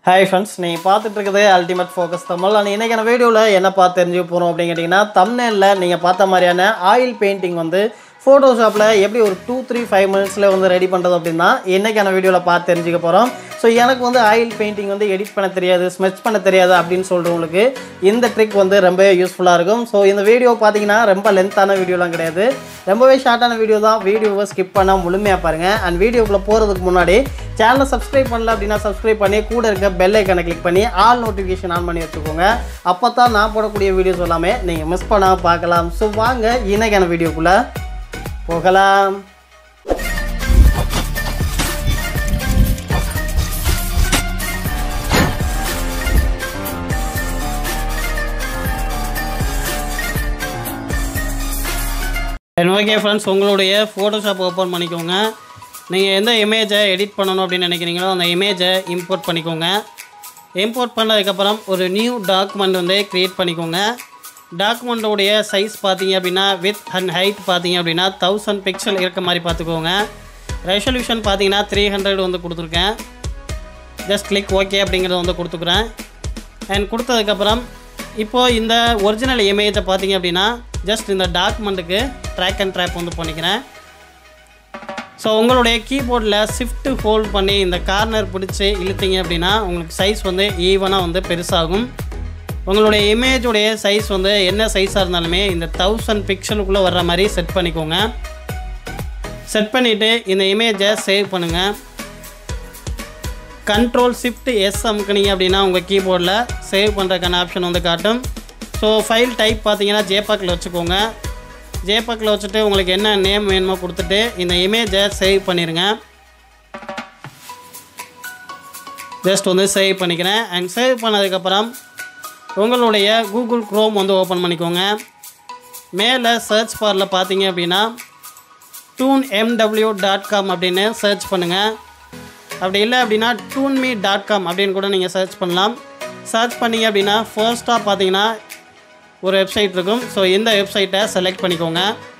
hi friends நீங்கள் பார்த்துட்டு இருக்குது அல்டிமேட் ஃபோக்கஸ் தமிழ் அண்ட் இன்றைக்கான வீடியோவில் என்ன பார்த்து தெரிஞ்சுக்க போகிறோம் அப்படின்னு கேட்டிங்கன்னா தம்னேலில் நீங்கள் பார்த்த மாதிரியான ஆயில் பெயிண்டிங் வந்து ஃபோட்டோஷாப்பில் எப்படி ஒரு டூ த்ரீ ஃபைவ் மினிட்ஸில் வந்து ரெடி பண்ணுறது அப்படின்னா இன்றைக்கான வீடியோவில் பார்த்து தெரிஞ்சுக்க போகிறோம் ஸோ எனக்கு வந்து ஆயில் பெயிண்டிங் வந்து எடிட் பண்ண தெரியாது ஸ்மெச் பண்ண தெரியாது அப்படின்னு சொல்கிறவங்களுக்கு இந்த ட்ரிக் வந்து ரொம்ப யூஸ்ஃபுல்லாக இருக்கும் ஸோ இந்த வீடியோ பார்த்தீங்கன்னா ரொம்ப லென்த்தான வீடியோலாம் கிடையாது ரொம்பவே ஷார்ட்டான வீடியோ தான் வீடியோவை ஸ்கிப் பண்ணால் முழுமையாக பாருங்கள் அண்ட் வீடியோக்குள்ளே போகிறதுக்கு முன்னாடி சேனலை சப்ஸ்கிரைப் பண்ணல அப்படின்னா சப்ஸ்கிரைப் பண்ணி கூட இருக்க பெல் ஐக்கனை கிளிக் பண்ணி ஆல் நோட்டிஃபிகேஷன் ஆன் பண்ணி வச்சுக்கோங்க அப்போ தான் நான் போடக்கூடிய வீடியோஸ் எல்லாமே நீங்கள் மிஸ் பண்ணாமல் பார்க்கலாம் ஸோ வாங்க இன்னைக்கான வீடியோக்குள்ளே போகலாம் ஓகே ஃப்ரெண்ட்ஸ் உங்களுடைய ஃபோட்டோஷாப் ஓப்பன் பண்ணிக்கோங்க நீங்கள் எந்த இமேஜை எடிட் பண்ணணும் அப்படின்னு நினைக்கிறீங்களோ அந்த இமேஜை இம்போர்ட் பண்ணிக்கோங்க இம்போர்ட் பண்ணதுக்கப்புறம் ஒரு நியூ டாக்குமெண்ட் வந்து க்ரியேட் பண்ணிக்கோங்க டாக்குமெண்ட்டோடைய சைஸ் பார்த்தீங்க அப்படின்னா வித் அண்ட் ஹைட் பார்த்தீங்க அப்படின்னா தௌசண்ட் பிக்சல் இருக்க மாதிரி பார்த்துக்கோங்க ரெசல்யூஷன் பார்த்தீங்கன்னா த்ரீ ஹண்ட்ரட் வந்து கொடுத்துருக்கேன் ஜஸ்ட் கிளிக் ஓகே அப்படிங்கிறத வந்து கொடுத்துக்குறேன் அண்ட் கொடுத்ததுக்கப்புறம் இப்போது இந்த ஒரிஜினல் இமேஜை பார்த்தீங்க அப்படின்னா ஜஸ்ட் இந்த டாக்குமெண்ட்டுக்கு ட்ராக் அண்ட் ட்ராப் வந்து பண்ணிக்கிறேன் ஸோ உங்களுடைய கீபோர்டில் ஷிஃப்ட் ஹோல்ட் பண்ணி இந்த கார்னர் பிடிச்சி இழுத்தீங்க அப்படின்னா உங்களுக்கு சைஸ் வந்து ஈவனாக வந்து பெருசாகும் உங்களுடைய இமேஜுடைய சைஸ் வந்து என்ன சைஸாக இருந்தாலுமே இந்த தௌசண்ட் பிக்சலுக்குள்ளே வர்ற மாதிரி செட் பண்ணிக்கோங்க செட் பண்ணிவிட்டு இந்த இமேஜை சேவ் பண்ணுங்கள் கண்ட்ரோல் ஷிஃப்ட் எஸ் அமுக்குனீங்க அப்படின்னா உங்கள் கீபோர்டில் சேவ் பண்ணுறதுக்கான ஆப்ஷன் வந்து காட்டும் ஸோ ஃபைல் டைப் பார்த்தீங்கன்னா ஜேபாக்கில் வச்சுக்கோங்க ஜேபாக்கில் வச்சுட்டு உங்களுக்கு என்ன நேம் வேணுமோ கொடுத்துட்டு இந்த இமேஜை சேவ் பண்ணிடுங்க ஜஸ்ட் வந்து சேவ் பண்ணிக்கிறேன் அண்ட் சேவ் பண்ணதுக்கப்புறம் உங்களுடைய கூகுள் க்ரோம் வந்து ஓப்பன் பண்ணிக்கோங்க மேலே சர்ச் பாரில் பார்த்தீங்க அப்படின்னா டூன் எம்டபிள்யூ டாட் காம் அப்படின்னு சர்ச் பண்ணுங்கள் அப்படி இல்லை அப்படின்னா டூன்மி டாட் காம் அப்படின்னு கூட நீங்கள் சர்ச் பண்ணலாம் சர்ச் பண்ணிங்க அப்படின்னா ஃபர்ஸ்ட்டாக பார்த்தீங்கன்னா ஒரு வெப்சைட் இருக்கும் ஸோ இந்த வெப்சைட்டை செலக்ட் பண்ணிக்கோங்க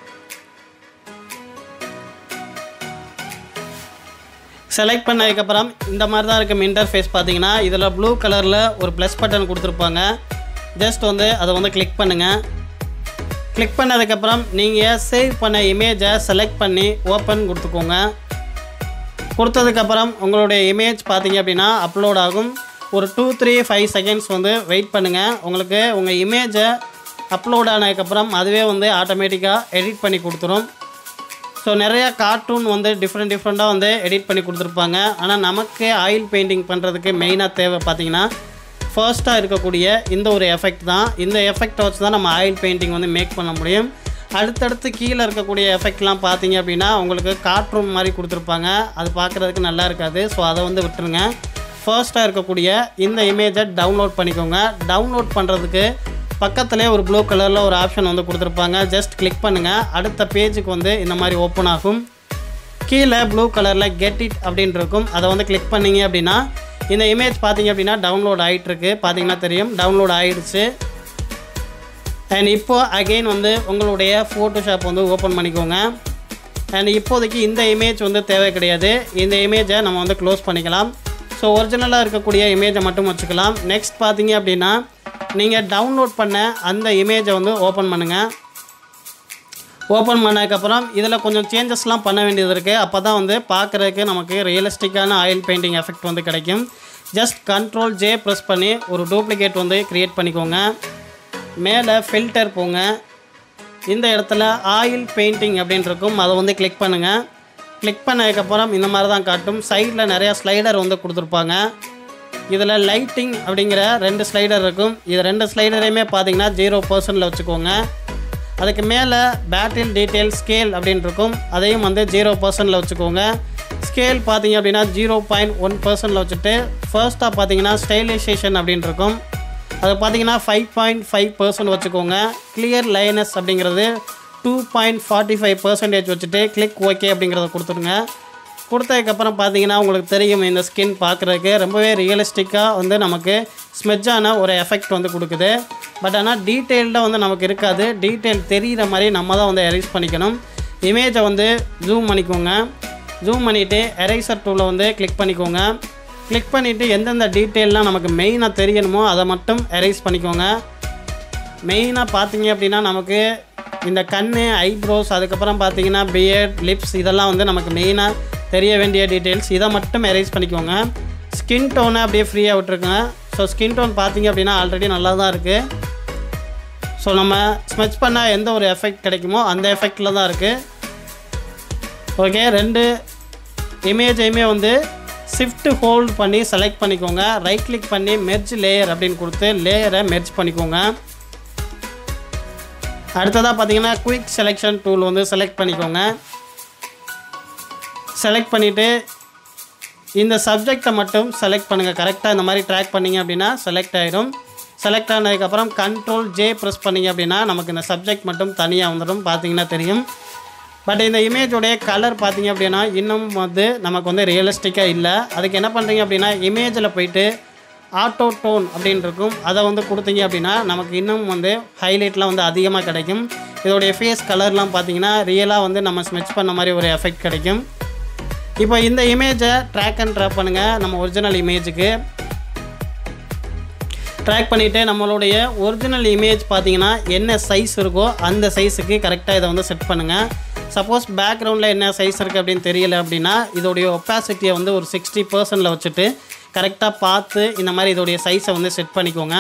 செலக்ட் பண்ணதுக்கப்புறம் இந்த மாதிரி தான் இருக்கும் இன்டர்ஃபேஸ் பார்த்தீங்கன்னா இதில் ப்ளூ கலரில் ஒரு ப்ளஸ் பட்டன் கொடுத்துருப்பாங்க ஜஸ்ட் வந்து அதை வந்து கிளிக் பண்ணுங்கள் கிளிக் பண்ணதுக்கப்புறம் நீங்கள் சேவ் பண்ண இமேஜை செலக்ட் பண்ணி ஓப்பன் கொடுத்துக்கோங்க கொடுத்ததுக்கப்புறம் உங்களுடைய இமேஜ் பார்த்தீங்க அப்படின்னா அப்லோட் ஆகும் ஒரு டூ த்ரீ ஃபைவ் செகண்ட்ஸ் வந்து வெயிட் பண்ணுங்கள் உங்களுக்கு உங்கள் இமேஜை அப்லோட் ஆனதுக்கப்புறம் அதுவே வந்து ஆட்டோமேட்டிக்காக எடிட் பண்ணி கொடுத்துரும் ஸோ நிறையா கார்ட்டூன் வந்து டிஃப்ரெண்ட் டிஃப்ரெண்ட்டாக வந்து எடிட் பண்ணி கொடுத்துருப்பாங்க ஆனால் நமக்கு ஆயில் பெயிண்டிங் பண்ணுறதுக்கு மெயினாக தேவை பார்த்தீங்கன்னா ஃபர்ஸ்ட்டாக இருக்கக்கூடிய இந்த ஒரு எஃபெக்ட் தான் இந்த எஃபெக்டை வச்சு தான் நம்ம ஆயில் பெயிண்டிங் வந்து மேக் பண்ண முடியும் அடுத்தடுத்து கீழே இருக்கக்கூடிய எஃபெக்ட்லாம் பார்த்தீங்க அப்படின்னா உங்களுக்கு கார்ட்டூன் மாதிரி கொடுத்துருப்பாங்க அது பார்க்குறதுக்கு நல்லா இருக்காது ஸோ அதை வந்து விட்டுருங்க ஃபர்ஸ்ட்டாக இருக்கக்கூடிய இந்த இமேஜை டவுன்லோட் பண்ணிக்கோங்க டவுன்லோட் பண்ணுறதுக்கு பக்கத்துலேயே ஒரு ப்ளூ கலரில் ஒரு ஆப்ஷன் வந்து கொடுத்துருப்பாங்க ஜஸ்ட் கிளிக் பண்ணுங்கள் அடுத்த பேஜுக்கு வந்து இந்த மாதிரி ஓப்பன் ஆகும் கீழே ப்ளூ கலரில் கெட் இட் அப்படின்னு இருக்கும் அதை வந்து கிளிக் பண்ணிங்க அப்படின்னா இந்த இமேஜ் பார்த்தீங்க அப்படின்னா டவுன்லோட் ஆகிட்டுருக்கு பார்த்தீங்கன்னா தெரியும் டவுன்லோட் ஆகிடுச்சு அண்ட் இப்போது அகெயின் வந்து உங்களுடைய ஃபோட்டோஷாப் வந்து ஓப்பன் பண்ணிக்கோங்க அண்ட் இப்போதைக்கு இந்த இமேஜ் வந்து தேவை கிடையாது இந்த இமேஜை நம்ம வந்து க்ளோஸ் பண்ணிக்கலாம் ஸோ ஒரிஜினலாக இருக்கக்கூடிய இமேஜை மட்டும் வச்சுக்கலாம் நெக்ஸ்ட் பார்த்தீங்க அப்படின்னா நீங்கள் டவுன்லோட் பண்ண அந்த இமேஜை வந்து ஓப்பன் பண்ணுங்கள் ஓப்பன் பண்ணதுக்கப்புறம் இதில் கொஞ்சம் சேஞ்சஸ்லாம் பண்ண வேண்டியது இருக்குது அப்போ தான் வந்து பார்க்குறதுக்கு நமக்கு ரியலிஸ்டிக்கான ஆயில் பெயிண்டிங் எஃபெக்ட் வந்து கிடைக்கும் ஜஸ்ட் கண்ட்ரோல் ஜே ப்ரெஸ் பண்ணி ஒரு டூப்ளிகேட் வந்து க்ரியேட் பண்ணிக்கோங்க மேலே ஃபில்டர் போங்க இந்த இடத்துல ஆயில் பெயிண்டிங் அப்படின்னு இருக்கும் அதை வந்து கிளிக் பண்ணுங்கள் கிளிக் பண்ணதுக்கப்புறம் இந்த மாதிரி தான் காட்டும் சைடில் நிறையா ஸ்லைடர் வந்து கொடுத்துருப்பாங்க இதில் லைட்டிங் அப்படிங்கிற ரெண்டு ஸ்லைடர் இருக்கும் இது ரெண்டு ஸ்லைடரையுமே பார்த்தீங்கன்னா ஜீரோ பர்சன்டில் வச்சுக்கோங்க அதுக்கு மேலே பேட்டில் டீட்டெயில் ஸ்கேல் அப்படின்னு இருக்கும் அதையும் வந்து ஜீரோ பர்சன்டில் வச்சுக்கோங்க ஸ்கேல் பார்த்தீங்க அப்படின்னா ஜீரோ பாயிண்ட் ஒன் பர்சன்டில் வச்சுட்டு ஃபர்ஸ்ட்டாக பார்த்தீங்கன்னா ஸ்டைலைசேஷன் அப்படின்னு இருக்கும் அது பார்த்தீங்கன்னா ஃபைவ் பாயிண்ட் ஃபைவ் பர்சன்ட் வச்சுக்கோங்க கிளியர் லைனஸ் அப்படிங்கிறது two point forty five percentage வச்சுட்டு கிளிக் ஓகே அப்படிங்கிறத கொடுத்துருங்க கொடுத்ததுக்கப்புறம் பார்த்தீங்கன்னா உங்களுக்கு தெரியும் இந்த ஸ்கின் பார்க்குறதுக்கு ரொம்பவே ரியலிஸ்டிக்காக வந்து நமக்கு ஸ்மெஜ்ஜான ஒரு எஃபெக்ட் வந்து கொடுக்குது பட் ஆனால் டீட்டெயில்டாக வந்து நமக்கு இருக்காது டீட்டெயில் தெரிகிற மாதிரி நம்ம தான் வந்து எரேஸ் பண்ணிக்கணும் இமேஜை வந்து ஜூம் பண்ணிக்கோங்க ஜூம் பண்ணிவிட்டு எரேசர் டூவில் வந்து கிளிக் பண்ணிக்கோங்க கிளிக் பண்ணிவிட்டு எந்தெந்த டீட்டெயிலாம் நமக்கு மெயினாக தெரியணுமோ அதை மட்டும் எரேஸ் பண்ணிக்கோங்க மெயினாக பார்த்தீங்க அப்படின்னா நமக்கு இந்த கண் ஐப்ரோஸ் அதுக்கப்புறம் பார்த்தீங்கன்னா பியர்ட் லிப்ஸ் இதெல்லாம் வந்து நமக்கு மெயினாக தெரிய வேண்டிய டீட்டெயில்ஸ் இதை மட்டும் எரேஸ் பண்ணிக்கோங்க ஸ்கின் டோனை அப்படியே ஃப்ரீயாக விட்டுருக்குங்க ஸோ ஸ்கின் டோன் பார்த்தீங்க அப்படின்னா ஆல்ரெடி நல்லா தான் இருக்குது ஸோ நம்ம ஸ்மெச் பண்ணால் எந்த ஒரு எஃபெக்ட் கிடைக்குமோ அந்த எஃபெக்டில் தான் இருக்குது ஓகே ரெண்டு இமேஜையுமே வந்து ஷிஃப்ட் ஹோல்ட் பண்ணி செலக்ட் பண்ணிக்கோங்க ரைட் கிளிக் பண்ணி மெர்ஜ் லேயர் அப்படின்னு கொடுத்து லேயரை மெர்ஜ் பண்ணிக்கோங்க அடுத்ததாக பார்த்தீங்கன்னா குயிக் செலெக்ஷன் டூல் வந்து செலக்ட் பண்ணிக்கோங்க செலக்ட் பண்ணிவிட்டு இந்த சப்ஜெக்டை மட்டும் செலக்ட் பண்ணுங்கள் கரெக்டாக இந்த மாதிரி ட்ராக் பண்ணிங்க அப்படின்னா செலக்ட் ஆயிடும் செலக்ட் ஆனதுக்கப்புறம் கண்ட்ரோல் ஜே ப்ரெஸ் பண்ணிங்க அப்படின்னா நமக்கு இந்த சப்ஜெக்ட் மட்டும் தனியாக வந்துடும் பார்த்தீங்கன்னா தெரியும் பட் இந்த இமேஜோடைய கலர் பார்த்தீங்க அப்படின்னா இன்னும் வந்து நமக்கு வந்து ரியலிஸ்டிக்காக இல்லை அதுக்கு என்ன பண்ணுறீங்க அப்படின்னா இமேஜில் போயிட்டு ஆட்டோ டோன் அப்படின்னு இருக்கும் அதை வந்து கொடுத்தீங்க அப்படின்னா நமக்கு இன்னும் வந்து ஹைலைட்லாம் வந்து அதிகமாக கிடைக்கும் இதோடைய ஃபேஸ் கலர்லாம் பார்த்தீங்கன்னா ரியலாக வந்து நம்ம ஸ்மெச் பண்ண மாதிரி ஒரு எஃபெக்ட் கிடைக்கும் இப்போ இந்த இமேஜை ட்ராக் அண்ட் ட்ராப் பண்ணுங்கள் நம்ம ஒரிஜினல் இமேஜுக்கு ட்ராக் பண்ணிவிட்டு நம்மளுடைய ஒரிஜினல் இமேஜ் பார்த்தீங்கன்னா என்ன சைஸ் இருக்கோ அந்த சைஸுக்கு கரெக்டாக இதை வந்து செட் பண்ணுங்கள் சப்போஸ் பேக்ரவுண்டில் என்ன சைஸ் இருக்குது அப்படின்னு தெரியல அப்படின்னா இதோடைய ஒப்பாசிட்டியை வந்து ஒரு சிக்ஸ்டி பர்சன்டில் வச்சுட்டு கரெக்டாக பார்த்து இந்த மாதிரி இதோடைய சைஸை வந்து செட் பண்ணிக்கோங்க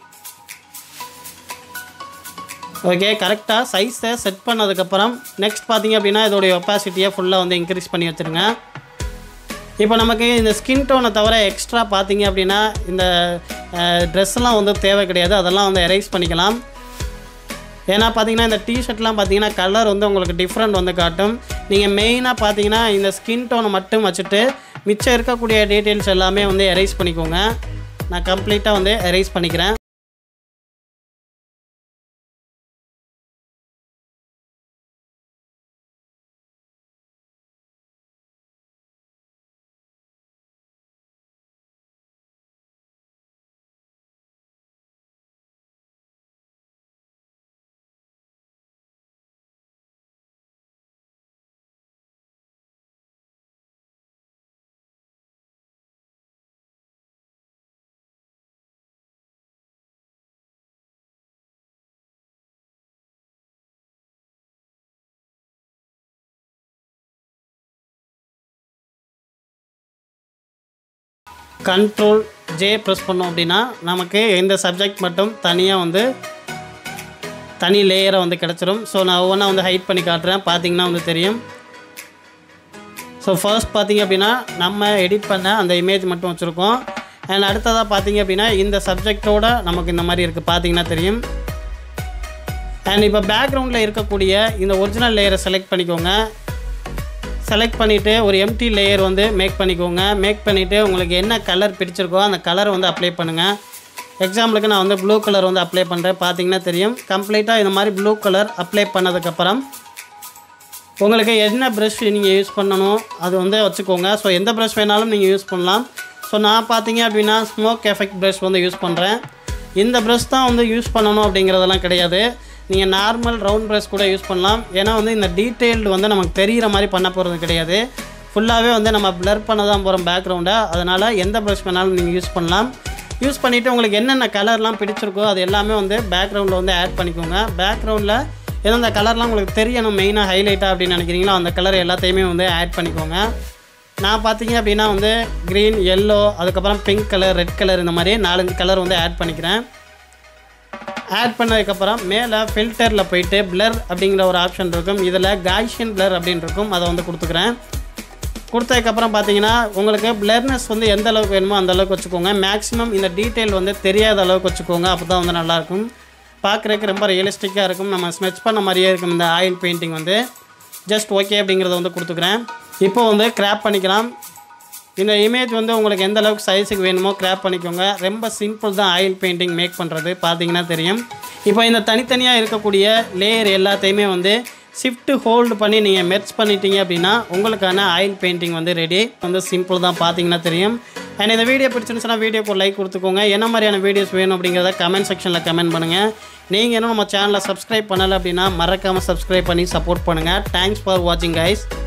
ஓகே கரெக்டாக சைஸை செட் பண்ணதுக்கப்புறம் நெக்ஸ்ட் பார்த்தீங்க அப்படின்னா இதோடைய ஒப்பாசிட்டியை ஃபுல்லாக வந்து இன்க்ரீஸ் பண்ணி வச்சுருங்க இப்போ நமக்கு இந்த ஸ்கின் டோனை தவிர எக்ஸ்ட்ரா பார்த்தீங்க அப்படின்னா இந்த ட்ரெஸ்லாம் வந்து தேவை கிடையாது அதெல்லாம் வந்து எரேஸ் பண்ணிக்கலாம் ஏன்னா பார்த்தீங்கன்னா இந்த டிஷர்ட்லாம் பார்த்தீங்கன்னா கலர் வந்து உங்களுக்கு டிஃப்ரெண்ட் வந்து காட்டும் நீங்கள் மெயினாக பார்த்தீங்கன்னா இந்த ஸ்கின் டோனை மட்டும் வச்சுட்டு மிச்சம் இருக்கக்கூடிய டீட்டெயில்ஸ் எல்லாமே வந்து எரேஸ் பண்ணிக்கோங்க நான் கம்ப்ளீட்டாக வந்து எரேஸ் பண்ணிக்கிறேன் கண்ட்ரோல் ஜே ப்ரெஸ் பண்ணோம் அப்படின்னா நமக்கு இந்த சப்ஜெக்ட் மட்டும் தனியாக வந்து தனி லேயரை வந்து கிடச்சிரும் ஸோ நான் ஒவ்வொன்றா வந்து ஹைட் பண்ணி காட்டுறேன் பார்த்தீங்கன்னா வந்து தெரியும் ஸோ ஃபர்ஸ்ட் பார்த்தீங்க அப்படின்னா நம்ம எடிட் பண்ண அந்த இமேஜ் மட்டும் வச்சுருக்கோம் அண்ட் அடுத்ததாக பார்த்தீங்க அப்படின்னா இந்த சப்ஜெக்டோட நமக்கு இந்த மாதிரி இருக்குது பார்த்தீங்கன்னா தெரியும் அண்ட் இப்போ பேக்ரவுண்டில் இருக்கக்கூடிய இந்த ஒரிஜினல் லேயரை செலக்ட் பண்ணிக்கோங்க செலக்ட் பண்ணிவிட்டு ஒரு எம்டி லேயர் வந்து மேக் பண்ணிக்கோங்க மேக் பண்ணிவிட்டு உங்களுக்கு என்ன கலர் பிடிச்சிருக்கோ அந்த கலர் வந்து அப்ளை பண்ணுங்கள் எக்ஸாம்பிளுக்கு நான் வந்து ப்ளூ கலர் வந்து அப்ளை பண்ணுறேன் பார்த்தீங்கன்னா தெரியும் கம்ப்ளீட்டாக இந்த மாதிரி ப்ளூ கலர் அப்ளை பண்ணதுக்கப்புறம் உங்களுக்கு என்ன ப்ரஷ் நீங்கள் யூஸ் பண்ணணும் அது வந்து வச்சுக்கோங்க ஸோ எந்த ப்ரஷ் வேணாலும் நீங்கள் யூஸ் பண்ணலாம் ஸோ நான் பார்த்தீங்க அப்படின்னா ஸ்மோக் எஃபெக்ட் ப்ரஷ் வந்து யூஸ் பண்ணுறேன் இந்த ப்ரஷ் தான் வந்து யூஸ் பண்ணணும் அப்படிங்கிறதெல்லாம் கிடையாது நீங்கள் நார்மல் ரவுண்ட் ப்ரஷ் கூட யூஸ் பண்ணலாம் ஏன்னா வந்து இந்த டீட்டெயில்டு வந்து நமக்கு தெரிகிற மாதிரி பண்ண போகிறது கிடையாது ஃபுல்லாகவே வந்து நம்ம blur பண்ண தான் போகிறோம் பேக்ரவுண்டை அதனால் எந்த ப்ரஷ் வேணாலும் நீங்கள் யூஸ் பண்ணலாம் யூஸ் பண்ணிவிட்டு உங்களுக்கு என்னென்ன கலர்லாம் பிடிச்சிருக்கோ அது எல்லாமே வந்து பேக்ரவுண்டில் வந்து ஆட் பண்ணிக்கோங்க பேக்ரவுண்டில் எந்தெந்த கலர்லாம் உங்களுக்கு தெரியணும் மெயினாக ஹைலைட்டாக அப்படின்னு நினைக்கிறீங்களோ அந்த கலர் எல்லாத்தையுமே வந்து ஆட் பண்ணிக்கோங்க நான் பார்த்தீங்க அப்படின்னா வந்து க்ரீன் எல்லோ அதுக்கப்புறம் பிங்க் கலர் ரெட் கலர் இந்த மாதிரி நாலஞ்சு கலர் வந்து ஆட் பண்ணிக்கிறேன் ஆட் பண்ணதுக்கப்புறம் மேலே ஃபில்டரில் போயிட்டு blur அப்படிங்கிற ஒரு ஆப்ஷன் இருக்கும் இதில் காய்ஷியன் blur அப்படின்னு இருக்கும் அதை வந்து கொடுத்துக்கிறேன் கொடுத்ததுக்கப்புறம் பார்த்தீங்கன்னா உங்களுக்கு பிளர்னஸ் வந்து எந்த அளவுக்கு வேணுமோ அந்த அளவுக்கு வச்சுக்கோங்க மேக்ஸிமம் இந்த டீட்டெயில் வந்து தெரியாத அளவுக்கு வச்சுக்கோங்க அப்போ தான் வந்து நல்லாயிருக்கும் பார்க்குறதுக்கு ரொம்ப ரியலிஸ்டிக்காக இருக்கும் நம்ம ஸ்மெச் பண்ண மாதிரியே இருக்கும் இந்த ஆயில் பெயிண்டிங் வந்து ஜஸ்ட் ஓகே அப்படிங்கிறத வந்து கொடுத்துக்கிறேன் இப்போ வந்து கிராப் பண்ணிக்கலாம் இந்த இமேஜ் வந்து உங்களுக்கு எந்த அளவுக்கு சைஸுக்கு வேணுமோ கிராப் பண்ணிக்கோங்க ரொம்ப சிம்பிள் தான் ஆயில் பெயிண்டிங் மேக் பண்ணுறது பார்த்தீங்கன்னா தெரியும் இப்போ இந்த தனித்தனியாக இருக்கக்கூடிய லேயர் எல்லாத்தையுமே வந்து ஷிஃப்ட் ஹோல்டு பண்ணி நீங்கள் மெர்ச் பண்ணிட்டீங்க அப்படின்னா உங்களுக்கான ஆயில் பெயிண்டிங் வந்து ரெடி வந்து சிம்பிள் தான் பார்த்தீங்கன்னா தெரியும் அண்ட் இந்த வீடியோ பிடிச்சிருந்துச்சுன்னா வீடியோக்கு ஒரு லைக் கொடுத்துக்கோங்க என்ன மாதிரியான வீடியோஸ் வேணும் அப்படிங்கிறத கமெண்ட் செக்ஷனில் கமெண்ட் பண்ணுங்கள் நீங்கள் இன்னும் நம்ம சேனலை சப்ஸ்கிரைப் பண்ணலை அப்படின்னா மறக்காமல் சப்ஸ்கிரைப் பண்ணி சப்போர்ட் பண்ணுங்கள் தேங்க்ஸ் ஃபார் வாட்சிங் கைஸ்